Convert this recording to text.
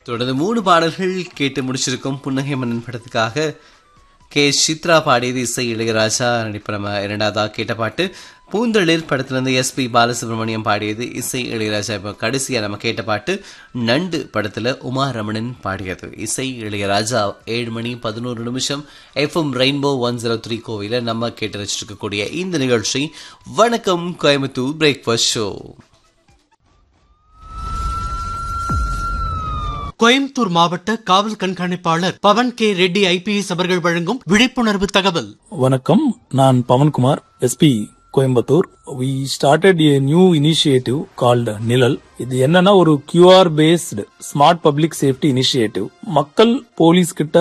தொடர்ந்து மூணு பாடல்கள் கேட்டு முடிச்சிருக்கோம் புன்னகை மன்னன் படத்துக்காக கே சித்ரா பாடியது இசை இளையராஜா நடிப்பு நம்ம இரண்டாவதா கேட்ட பாட்டு பூந்தளிர் படத்திலிருந்து எஸ்பி பாலசுப்ரமணியம் பாடியது இசை இளையராஜா இப்போ கடைசியா நம்ம கேட்ட பாட்டு நண்டு படத்துல உமா ரமணன் பாடியது இசை இளையராஜா ஏழு மணி பதினோரு நிமிஷம் FM rainbow one zero three கோவில நம்ம கேட்டு ரசிச்சிருக்கக்கூடிய இந்த நிகழ்ச்சி வணக்கம் கோயம்புத்தூர் பிரேக்ஃபாஸ்ட் ஷோ கோயம்புத்தூர் மாவட்ட காவல் கண்காணிப்பாளர் பவன் கே ரெட்டி ஐபிஎஸ் அவர்கள் வழங்கும் விழிப்புணர்வு தகவல் வணக்கம் நான் Pavankumar SP Coimbatore we started a new initiative called Nizhal இது என்னன்னா ஒரு QR based smart public safety initiative மக்கள் போலீஸ் கிட்ட